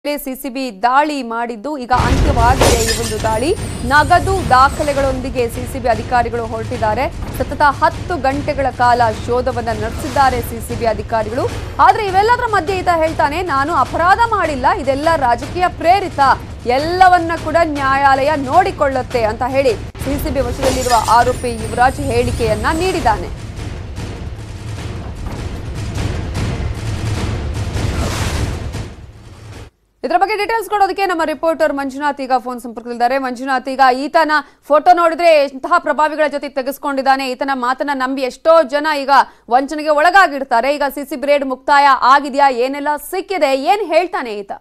CCB ದಾಳಿ ಮಾಡಿದ್ದು ಈಗ ಅಂತ್ಯವಾಗಿದೆ ಈ ಒಂದು ದಾಳಿ ನಗದು ದಾಖಲೆಗಳೊಂದಿಗೆ ಸಿಸಿಬಿ ಅಧಿಕಾರಿಗಳು ಹೊರಟಿದ್ದಾರೆ ಸತತ ಹತ್ತು ಗಂಟೆಗಳ ಕಾಲ ಶೋಧವನ್ನ ನಡೆಸಿದ್ದಾರೆ ಸಿಸಿಬಿ ಅಧಿಕಾರಿಗಳು ಆದ್ರೆ ಇವೆಲ್ಲದರ ಮಧ್ಯೆ ಈತ ಹೇಳ್ತಾನೆ ನಾನು ಅಪರಾಧ ಮಾಡಿಲ್ಲ ಇದೆಲ್ಲ ರಾಜಕೀಯ ಪ್ರೇರಿತ ಎಲ್ಲವನ್ನ ಕೂಡ ನ್ಯಾಯಾಲಯ ನೋಡಿಕೊಳ್ಳುತ್ತೆ ಅಂತ ಹೇಳಿ ಸಿಸಿಬಿ ವಶದಲ್ಲಿರುವ ಆರೋಪಿ ಯುವರಾಜ್ ಹೇಳಿಕೆಯನ್ನ ನೀಡಿದ್ದಾನೆ ಇದರ ಬಗ್ಗೆ ಡೀಟೇಲ್ಸ್ ಕೊಡೋದಕ್ಕೆ ನಮ್ಮ ರಿಪೋರ್ಟರ್ ಮಂಜುನಾಥ್ ಈಗ ಫೋನ್ ಸಂಪರ್ಕದಲ್ಲಿದ್ದಾರೆ ಮಂಜುನಾಥ್ ಈಗ ಈತನ ಫೋಟೋ ನೋಡಿದ್ರೆ ಎಂತಹ ಪ್ರಭಾವಿಗಳ ಜೊತೆ ತೆಗೆಸ್ಕೊಂಡಿದ್ದಾನೆ ಈತನ ಮಾತನ್ನ ನಂಬಿ ಎಷ್ಟೋ ಜನ ಈಗ ವಂಚನೆಗೆ ಒಳಗಾಗಿರ್ತಾರೆ ಈಗ ಸಿಸಿ ರೇಡ್ ಮುಕ್ತಾಯ ಆಗಿದೆಯಾ ಏನೆಲ್ಲ ಸಿಕ್ಕಿದೆ ಏನ್ ಹೇಳ್ತಾನೆ ಈತ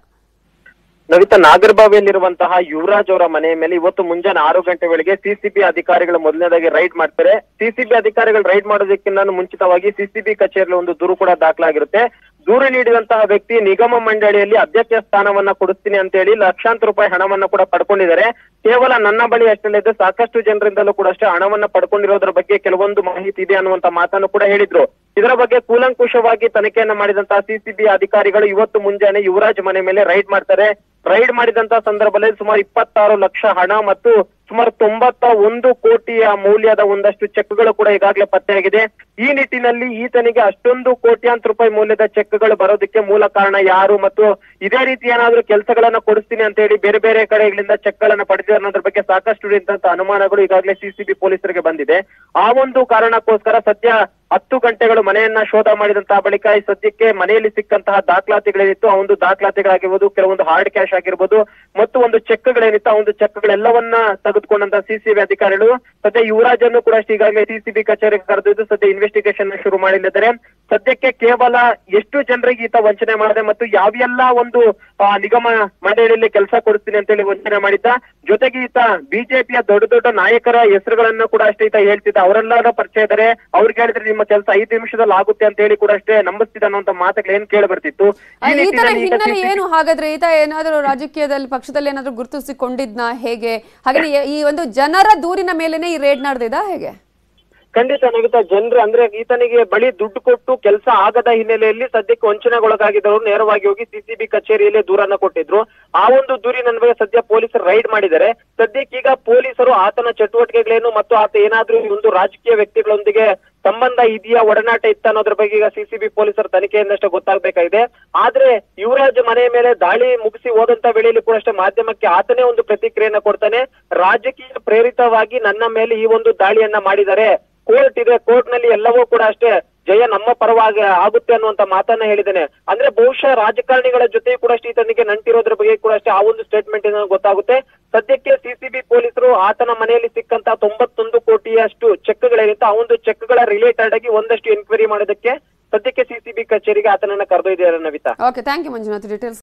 ನವಿತಾ ನಾಗರಬಾವಿಯಲ್ಲಿರುವಂತಹ ಯುವರಾಜ್ ಅವರ ಮನೆಯ ಮೇಲೆ ಇವತ್ತು ಮುಂಜಾನೆ ಆರು ಗಂಟೆ ವೇಳೆಗೆ ಸಿಸಿಬಿ ಅಧಿಕಾರಿಗಳು ಮೊದಲನೇದಾಗಿ ರೈಡ್ ಮಾಡ್ತಾರೆ ಸಿಸಿಬಿ ಅಧಿಕಾರಿಗಳು ರೈಡ್ ಮಾಡೋದಕ್ಕಿಂತ ಮುಂಚಿತವಾಗಿ ಸಿಸಿಬಿ ಕಚೇರಿಯಲ್ಲಿ ಒಂದು ದೂರು ಕೂಡ ದಾಖಲಾಗಿರುತ್ತೆ ದೂರು ನೀಡಿದಂತಹ ವ್ಯಕ್ತಿ ನಿಗಮ ಮಂಡಳಿಯಲ್ಲಿ ಅಧ್ಯಕ್ಷ ಸ್ಥಾನವನ್ನ ಕೊಡಿಸ್ತೀನಿ ಅಂತ ಹೇಳಿ ಲಕ್ಷಾಂತರ ರೂಪಾಯಿ ಹಣವನ್ನ ಕೂಡ ಪಡ್ಕೊಂಡಿದ್ದಾರೆ ಕೇವಲ ನನ್ನ ಬಳಿ ಅಷ್ಟಲ್ಲದೆ ಸಾಕಷ್ಟು ಜನರಿಂದಲೂ ಕೂಡ ಅಷ್ಟೇ ಹಣವನ್ನ ಪಡ್ಕೊಂಡಿರೋದ್ರ ಬಗ್ಗೆ ಕೆಲವೊಂದು ಮಾಹಿತಿ ಇದೆ ಅನ್ನುವಂತ ಮಾತನ್ನು ಕೂಡ ಹೇಳಿದ್ರು ಇದರ ಬಗ್ಗೆ ಕೂಲಂಕುಷವಾಗಿ ತನಿಖೆಯನ್ನ ಮಾಡಿದಂತಹ ಸಿಸಿಬಿ ಅಧಿಕಾರಿಗಳು ಇವತ್ತು ಮುಂಜಾನೆ ಯುವರಾಜ್ ಮನೆ ಮೇಲೆ ರೈಡ್ ಮಾಡ್ತಾರೆ ರೈಡ್ ಮಾಡಿದಂತಹ ಸಂದರ್ಭದಲ್ಲಿ ಸುಮಾರು ಇಪ್ಪತ್ತಾರು ಲಕ್ಷ ಹಣ ಮತ್ತು ಸುಮಾರು ತೊಂಬತ್ತ ಒಂದು ಕೋಟಿಯ ಮೌಲ್ಯದ ಒಂದಷ್ಟು ಚೆಕ್ಗಳು ಕೂಡ ಈಗಾಗಲೇ ಪತ್ತೆಯಾಗಿದೆ ಈ ನಿಟ್ಟಿನಲ್ಲಿ ಈತನಿಗೆ ಅಷ್ಟೊಂದು ಕೋಟ್ಯಾಂತರ ರೂಪಾಯಿ ಮೌಲ್ಯದ ಚೆಕ್ಗಳು ಬರೋದಕ್ಕೆ ಮೂಲ ಕಾರಣ ಯಾರು ಮತ್ತು ಇದೇ ರೀತಿ ಏನಾದ್ರೂ ಕೆಲಸಗಳನ್ನ ಕೊಡಿಸ್ತೀನಿ ಅಂತ ಹೇಳಿ ಬೇರೆ ಬೇರೆ ಕಡೆಗಳಿಂದ ಚೆಕ್ ಗಳನ್ನ ಪಡೆದಿದ್ದಾರೆ ಅನ್ನೋದ್ರ ಬಗ್ಗೆ ಸಾಕಷ್ಟು ರೀತಿಯಂತಹ ಅನುಮಾನಗಳು ಈಗಾಗಲೇ ಸಿಸಿಬಿ ಪೊಲೀಸರಿಗೆ ಬಂದಿದೆ ಆ ಒಂದು ಕಾರಣಕ್ಕೋಸ್ಕರ ಸದ್ಯ ಹತ್ತು ಗಂಟೆಗಳು ಮನೆಯನ್ನ ಶೋಧ ಮಾಡಿದಂತಹ ಬಳಿಕ ಈ ಸದ್ಯಕ್ಕೆ ಮನೆಯಲ್ಲಿ ಸಿಕ್ಕಂತಹ ದಾಖಲಾತಿಗಳೇನಿತ್ತು ಆ ಒಂದು ದಾಖಲಾತಿಗಳಾಗಿರ್ಬೋದು ಕೆಲವೊಂದು ಹಾರ್ಡ್ ಕ್ಯಾಶ್ ಆಗಿರ್ಬೋದು ಮತ್ತು ಒಂದು ಚೆಕ್ಗಳೇನಿತ್ತು ಆ ಒಂದು ಚೆಕ್ಗಳೆಲ್ಲವನ್ನ ತೆಗೆದುಕೊಂಡಂತಹ ಸಿಸಿಬಿ ಅಧಿಕಾರಿಗಳು ಸದ್ಯ ಯುವರಾಜ್ ಅನ್ನು ಕೂಡ ಅಷ್ಟೇ ಈಗಾಗಲೇ ಸಿಸಿಬಿ ಕಚೇರಿಗೆ ಕರೆದಿದ್ದು ಸದ್ಯ ಇನ್ವೆಸ್ಟಿಗೇಷನ್ ಶುರು ಮಾಡಲಿದ್ದಾರೆ ಸದ್ಯಕ್ಕೆ ಕೇವಲ ಎಷ್ಟು ಜನರಿಗೆ ಈತ ವಂಚನೆ ಮಾಡಿದೆ ಮತ್ತು ಯಾವೆಲ್ಲ ಒಂದು ಆ, ನಿಗಮ ಮಂಡಳಿಯಲ್ಲಿ ಕೆಲಸ ಕೊಡಿಸ್ತೀನಿ ಅಂತ ಹೇಳಿ ವಂಚನೆ ಮಾಡಿದ್ದ ಜೊತೆಗೆ ಈತ ಬಿಜೆಪಿಯ ದೊಡ್ಡ ದೊಡ್ಡ ನಾಯಕರ ಹೆಸರುಗಳನ್ನ ಕೂಡ ಅಷ್ಟೇ ಈತ ಹೇಳ್ತಿದ್ದ ಅವರೆಲ್ಲರ ಪರಿಚಯ ಇದ್ದಾರೆ ಅವ್ರಿಗೆ ಹೇಳಿದ್ರೆ ನಿಮ್ಮ ಕೆಲಸ ಐದು ನಿಮಿಷದಲ್ಲಿ ಆಗುತ್ತೆ ಅಂತ ಹೇಳಿ ಕೂಡ ಅಷ್ಟೇ ನಂಬಿಸ್ತಿದ್ದ ಅನ್ನುವಂತ ಮಾತುಗಳು ಏನ್ ಕೇಳಿ ಬರ್ತಿತ್ತು ಈ ಈತನ ನಿಟ್ಟಿನಲ್ಲಿ ಈತ ಹಿನ್ನೆಲೆ CCTV ಏನು ಹಾಗಾದ್ರೆ ಈತ ಏನಾದರೂ ರಾಜಕೀಯದಲ್ಲಿ ಪಕ್ಷದಲ್ಲಿ ಏನಾದರೂ ಗುರುತಿಸಿಕೊಂಡಿದ್ನಾ ಹೇಗೆ ಹಾಗೆ ಈ ಒಂದು ಜನರ ದೂರಿನ ಮೇಲೆನೆ ಈ ರೇಡ್ ನಡೆದಿದ ಹೇಗೆ ಖಂಡಿತ ನವಿತಾ ಜನರು ಅಂದ್ರೆ ಈತನಿಗೆ ಬಳಿ ದುಡ್ಡು ಕೊಟ್ಟು ಕೆಲಸ ಆಗದ ಹಿನ್ನೆಲೆಯಲ್ಲಿ ಸದ್ಯಕ್ಕೆ ವಂಚನೆಗೊಳಗಾಗಿದ್ದವರು ನೇರವಾಗಿ ಹೋಗಿ ಸಿಸಿಬಿ ಕಚೇರಿಯಲ್ಲಿ ದೂರನ್ನ ಕೊಟ್ಟಿದ್ರು ಆ ಒಂದು ದೂರಿನ ಅನ್ವಯ ಸದ್ಯ ಪೊಲೀಸರು ರೈಡ್ ಮಾಡಿದ್ದಾರೆ ಸದ್ಯಕ್ಕೆ ಈಗ ಪೊಲೀಸರು ಆತನ ಚಟುವಟಿಕೆಗಳೇನು ಮತ್ತು ಆತ ಏನಾದ್ರೂ ಈ ಒಂದು ರಾಜಕೀಯ ವ್ಯಕ್ತಿಗಳೊಂದಿಗೆ ಸಂಬಂಧ ಇದೆಯಾ ಒಡನಾಟ ಇತ್ತ ಅನ್ನೋದ್ರ ಬಗ್ಗೆ ಈಗ ಸಿಸಿಬಿ ಪೊಲೀಸರ ತನಿಖೆಯಿಂದಷ್ಟೇ ಗೊತ್ತಾಗಬೇಕಾಗಿದೆ ಆದ್ರೆ ಯುವರಾಜ್ ಮನೆಯ ಮೇಲೆ ದಾಳಿ ಮುಗಿಸಿ ಹೋದಂತ ವೇಳೆಯಲ್ಲಿ ಕೂಡ ಅಷ್ಟೇ ಮಾಧ್ಯಮಕ್ಕೆ ಆತನೇ ಒಂದು ಪ್ರತಿಕ್ರಿಯೆಯನ್ನ ಕೊಡ್ತಾನೆ ರಾಜಕೀಯ ಪ್ರೇರಿತವಾಗಿ ನನ್ನ ಮೇಲೆ ಈ ಒಂದು ದಾಳಿಯನ್ನ ಮಾಡಿದ್ದಾರೆ ಕೋರ್ಟ್ ಇದೆ ಕೋರ್ಟ್ ನಲ್ಲಿ ಎಲ್ಲವೂ ಕೂಡ ಅಷ್ಟೇ ಜಯ ನಮ್ಮ ಪರವಾಗಿ ಆಗುತ್ತೆ ಅನ್ನುವಂತ ಮಾತನ್ನ ಹೇಳಿದ್ದೇನೆ ಅಂದ್ರೆ ಬಹುಶಃ ರಾಜಕಾರಣಿಗಳ ಜೊತೆ ಕೂಡ ಅಷ್ಟೇ ಈತನಿಗೆ ನಂಟಿರೋದ್ರ ಬಗ್ಗೆ ಕೂಡ ಅಷ್ಟೇ ಆ ಒಂದು ಸ್ಟೇಟ್ಮೆಂಟ್ ಇಂದ ಗೊತ್ತಾಗುತ್ತೆ ಸದ್ಯಕ್ಕೆ ಸಿಸಿಬಿ ಪೊಲೀಸರು ಆತನ ಮನೆಯಲ್ಲಿ ಸಿಕ್ಕಂತ ತೊಂಬತ್ತೊಂದು ಕೋಟಿಯಷ್ಟು ಚೆಕ್ಗಳೇನಿತ್ತು ಆ ಒಂದು ಚೆಕ್ಗಳ ರಿಲೇಟೆಡ್ ಆಗಿ ಒಂದಷ್ಟು ಎನ್ಕ್ವೈರಿ ಮಾಡೋದಕ್ಕೆ ಸದ್ಯಕ್ಕೆ ಸಿಸಿಬಿ ಕಚೇರಿಗೆ ಆತನನ್ನ ಕರೆದೊಯ್ದಿದ್ದಾರೆ Navitha okay thank you Manjunath details